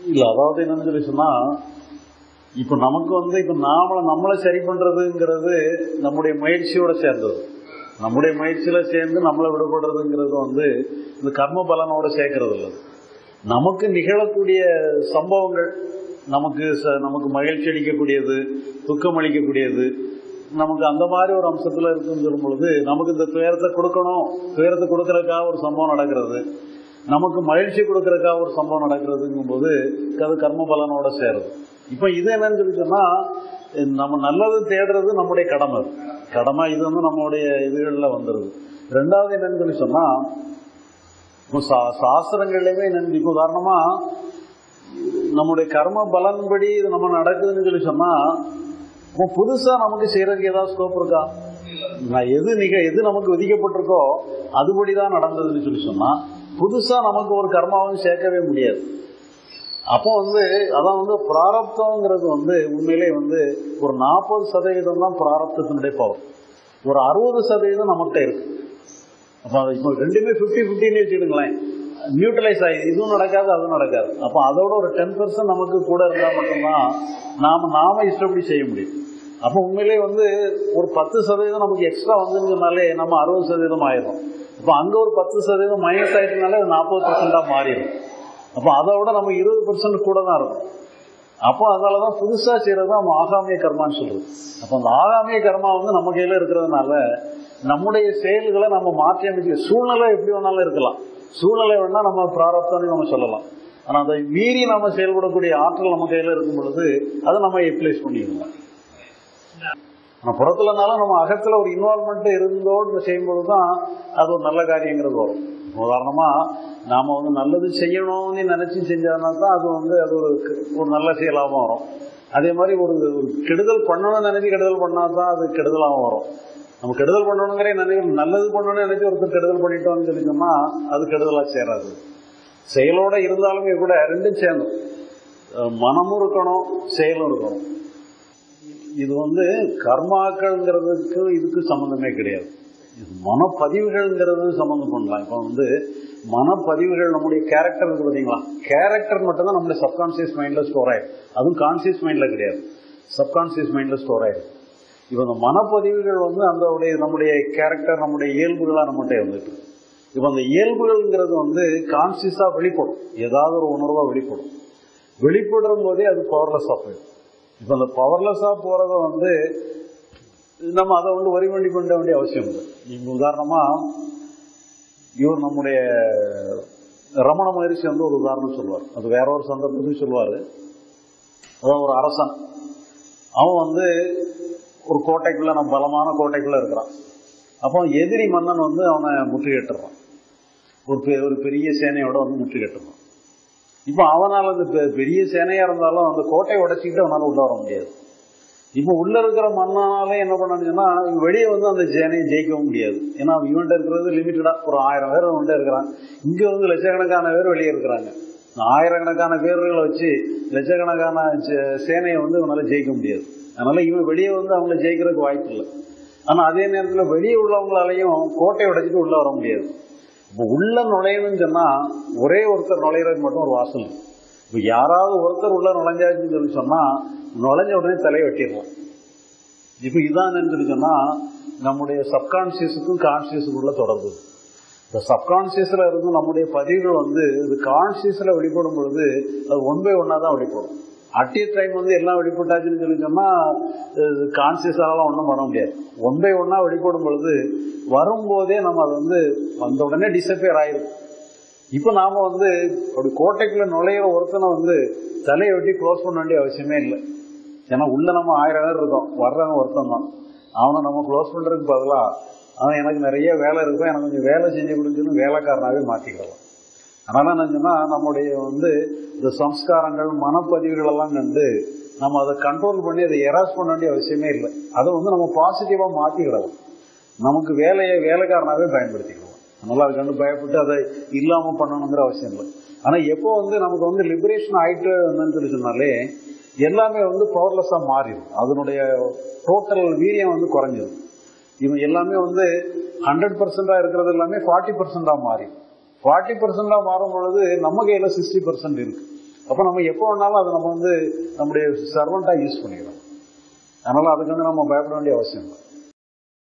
இல்ல அதாவது என்னன்னு சொல்லி சொன்னா இப்ப நமக்கு வந்து இப்ப நாமள நம்மளை சரி பண்றதுங்கிறது நம்முடைய முயற்சியோட சேர்ந்தது நம்முடைய முயற்சியில சேர்ந்து நம்மளை விடுபடுறதுங்கிறது வந்து இந்த கர்ம பலனோட சேர்க்கறது இல்லை நமக்கு நிகழக்கூடிய சம்பவங்கள் நமக்கு ச- நமக்கு மகிழ்ச்சி அளிக்கக்கூடியது துக்கம் அளிக்கக்கூடியது நமக்கு அந்த மாதிரி ஒரு அம்சத்துல இருக்குன்னு சொல்லும் பொழுது நமக்கு இந்த துயரத்தை கொடுக்கணும் துயரத்தை கொடுக்கறதுக்காக ஒரு சம்பவம் நடக்கிறது நமக்கு மகிழ்ச்சி கொடுக்கறதுக்காக ஒரு சம்பவம் நடக்கிறதுங்கும் போது அது கர்ம பலனோட சேருது இப்ப இது என்னன்னு சொல்லி சொன்னா நம்ம நல்லது தேடுறது நம்முடைய கடமை அது. கடமை இது வந்து நம்மளுடைய இதுகள்ல வந்துருது ரெண்டாவது என்னன்னு சொல்லி சொன்னா இப்போ சா- சாஸ்திரங்கள்லயுமே என்னன்னு இப்போ உதாரணமா நம்முடைய கர்ம பலன்படி இது நம்ம நடக்குதுன்னு சொல்லி சொன்னா இப்போ புதுசா நமக்கு செய்யறதுக்கு ஏதாவது ஸ்கோப் இருக்கா நான் எது நிக எது நமக்கு விதிக்கப்பட்டிருக்கோ அதுபடிதான் நடந்ததுன்னு சொல்லி சொன்னா புதுசா நமக்கு ஒரு கர்மாவும் சேர்க்கவே முடியாது அப்போ வந்து அதான் வந்து பிராரப்தம்ங்கிறது வந்து உண்மையிலே வந்து ஒரு நாற்பது சதவீதம் தான் பிராரப்தத்தினுடைய பவர் ஒரு அறுபது சதவீதம் நம்மகிட்ட இருக்கு அப்போ அது இப்போ ரெண்டுமே ஃபிஃப்டி ஃபிஃப்டின்னு வச்சுக்கிடுங்களேன் நியூட்ரலைஸ் ஆகி இதுவும் நடக்காது அதுவும் நடக்காது அப்போ அதோட ஒரு டென் பர்சன்ட் நமக்கு கூட இருந்தால் மட்டும்தான் நாம நாம இஷ்டப்படி செய்ய முடியும் அப்போ உண்மையிலே வந்து ஒரு பத்து சதவீதம் நமக்கு எக்ஸ்ட்ரா வந்துங்கனாலே நம்ம அறுபது சதவீதம் ஆயிடும் அப்போ அங்கே ஒரு பத்து சதவீதம் மைனஸ் ஆயிட்டனாலே அது நாற்பது பர்சன்டாக மாறிடும் அப்போ அதை விட நம்ம இருபது பர்சன்ட் கூட தான் இருக்கும் அப்போ அதனால தான் புதுசாக செய்கிறது நம்ம ஆகாமிய கர்மான்னு சொல்றது அப்போ அந்த ஆகாமிய கர்மா வந்து நம்ம கையில் இருக்கிறதுனால நம்முடைய செயல்களை நம்ம மாற்றி அமைக்க சூழ்நிலை எப்படி வேணாலும் இருக்கலாம் சூழ்நிலை வேணா நம்ம பிராரப்தம்னு நம்ம சொல்லலாம் ஆனால் அதை மீறி நம்ம செயல்படக்கூடிய ஆற்றல் நம்ம கையில் இருக்கும் பொழுது அதை நம்ம யூட்டிலைஸ் பண்ணிக்கலாம் ஆனால் புறத்துலனாலும் நம்ம அகத்துல ஒரு இன்வால்மெண்ட் இருந்தோடு செய்யும்போது தான் அது ஒரு நல்ல காரியங்கிறது வரும் உதாரணமா நாம வந்து நல்லது செய்யணும்னு நினைச்சு செஞ்சோம்னா தான் அது வந்து அது ஒரு ஒரு நல்ல செயலாகவும் வரும் அதே மாதிரி ஒரு ஒரு கெடுதல் பண்ணணும்னு நினைச்சு கெடுதல் பண்ணா தான் அது கெடுதலாகவும் வரும் நம்ம கெடுதல் பண்ணணுங்கிற நினைக்க நல்லது பண்ணணும்னு நினைச்சு ஒருத்தர் கெடுதல் பண்ணிட்டோம்னு சொல்லி சொன்னா அது கெடுதலா சேராது செயலோட இருந்தாலுமே கூட ரெண்டும் சேர்ந்தும் அஹ் மனமும் இருக்கணும் செயலும் இருக்கணும் இது வந்து கர்மாக்கள்ங்கிறதுக்கு இதுக்கு சம்மந்தமே கிடையாது இது மனப்பதிவுகள்ங்கிறது சம்மந்தம் பண்ணலாம் இப்போ வந்து மனப்பதிவுகள் நம்முடைய கேரக்டர் இருக்கு பார்த்தீங்களா கேரக்டர் மட்டும்தான் நம்மளுடைய சப்கான்சியஸ் மைண்ட்ல ஸ்டோர் ஆயிடும் அதுவும் கான்சியஸ் மைண்ட்ல கிடையாது சப்கான்சியஸ் மைண்ட்ல ஸ்டோர் ஆயிடும் இப்போ இந்த மனப்பதிவுகள் வந்து அந்த உடைய நம்முடைய கேரக்டர் நம்முடைய இயல்புகளா நம்மகிட்ட வந்துட்டு இருக்கு. இப்போ அந்த இயல்புகள்ங்கிறது வந்து கான்சியஸா வெளிப்படும் ஏதாவது ஒரு உணர்வா வெளிப்படும் வெளிப்படும் போதே அது பவர்லெஸ்ஸா போயிடும் இப்போ அந்த பவர்லெஸ்ஸா போறத வந்து நம்ம அதை வந்து வரி பண்ணி கொண்ட வேண்டிய அவசியம் இல்லை இப்போ உதாரணமா இவர் நம்முடைய ரமண மகரிஷி வந்து ஒரு உதாரணம் சொல்லுவார் அது வேற ஒரு சந்தர்ப்பத்தையும் சொல்லுவார் அதான் ஒரு அரசன் அவன் வந்து ஒரு கோட்டைக்குள்ள நம்ம பலமான கோட்டைக்குள்ள இருக்கிறான் அப்போ எதிரி மன்னன் வந்து அவனை முற்றுகையிட்டுறான் ஒரு பெ- ஒரு பெரிய சேனையோட வந்து முற்றுகையிட்டுறான் இப்போ அவனால் அந்த பெ- பெரிய சேனையா இருந்தாலும் அந்த கோட்டையை உடைச்சிக்கிட்டு அவனால உள்ள வர முடியாது இப்போ உள்ள இருக்கிற மன்னனாலே என்ன பண்ணாங்கன்னா வெளியே வந்து அந்த சேனையை ஜெயிக்கவும் முடியாது ஏன்னா இவன்ட்ட இருக்கிறது லிமிட்டடா ஒரு ஆயிரம் பேர் அவன்கிட்ட இருக்கிறான் இங்க வந்து லட்சக்கணக்கான பேர் வெளியே இருக்கிறாங்க இந்த ஆயிரக்கணக்கான பேர்களை வச்சு லட்சக்கணக்கான சே- சேனையை வந்து இவனால ஜெயிக்க முடியாது அதனால இவன் வெளியே வந்து அவங்கள ஜெயிக்கிறதுக்கு வாய்ப்பு இல்லை ஆனா அதே நேரத்துல வெளியே உள்ளவங்களாலையும் கோட்டையை உடைச்சிட்டு உள்ள வர முடியாது இப்போ உள்ள நுழையணும்னு சொன்னா ஒரே ஒருத்தர் நுழையிறதுக்கு மட்டும் ஒரு வாசல் இருக்கு. இப்போ யாராவது ஒருத்தர் உள்ள நுழைஞ்சாச்சுன்னு சொல்லி சொன்னா நுழைஞ்ச உடனே தலையை வெட்டிடலாம் இப்போ இதான் என்னன்னு சொல்லி சொன்னா நம்முடைய சப்கான்சியஸுக்கும் கான்சியஸுக்குள்ள தொடர்பு இந்த சப்கான்சியஸ்ல இருந்து நம்முடைய பதிவுகள் வந்து இது கான்சியஸ்ல வெளிப்படும் பொழுது அது ஒன் பை ஒன்னா தான் வெளிப்படும் அட் ஏ டைம் வந்து எல்லாம் வெளிப்பட்டாச்சுன்னு சொல்லி சொன்னா கான்சியஸாலாம் ஒன்றும் பண்ண முடியாது ஒன் பை ஒன்னா வெளிப்படும் பொழுது வரும்போதே நம்ம அது வந்து வந்த உடனே டிசப்பியர் ஆயிரும் இப்போ நாம வந்து அப்படி கோட்டைக்குள்ள நுழையிற ஒருத்தனை வந்து தலையை வெட்டி க்ளோஸ் பண்ண வேண்டிய அவசியமே இல்லை ஏன்னா உள்ள நம்ம ஆயிரம் பேர் இருக்கோம் வர்றவன் ஒருத்தன் தான் அவனை நம்ம க்ளோஸ் பண்றதுக்கு பதிலா அவன் எனக்கு நிறைய வேலை இருக்கும் எனக்கு கொஞ்சம் வேலை செஞ்சு கொடுக்குன்னு வேலைக்காரனாவே மாத்திக்கலாம் அதனால என்ன சொன்னா நம்முடைய வந்து இந்த சம்ஸ்காரங்கள் மனப்பதிவுகள் எல்லாம் கண்டு நம்ம அதை கண்ட்ரோல் பண்ணி அதை எராஸ் பண்ண வேண்டிய அவசியமே இல்லை அதை வந்து நம்ம பாசிட்டிவா மாத்திக்கிடலாம் நமக்கு வேலையை வேலைக்காரனாவே பயன்படுத்திக்கலாம் அதனால அதை கண்டு பயப்பட்டு அதை இல்லாம பண்ணணுங்கிற அவசியம் இல்லை ஆனா எப்போ வந்து நமக்கு வந்து லிபரேஷன் ஆயிட்டு வந்ததுன்னு சொல்லி சொன்னாலே எல்லாமே வந்து பவர்லெஸ்ஸா மாறிடும் அதனுடைய டோட்டல் வீரியம் வந்து குறைஞ்சிடும் இவன் எல்லாமே வந்து ஹண்ட்ரட் பர்சன்டா இருக்கிறது எல்லாமே ஃபார்ட்டி பர்சன்டா மாறிடும் ஃபார்ட்டி பர்சன்டா மாறும் பொழுது நம்ம கையில சிக்ஸ்டி பர்சன்ட் இருக்கு அப்போ நம்ம எப்போ வேணாலும் அதை நம்ம வந்து நம்முடைய சர்வெண்ட்டாக யூஸ் பண்ணிக்கிறோம் அதனால அதுக்கு வந்து நம்ம பயப்பட வேண்டிய அவசியம் இல்லை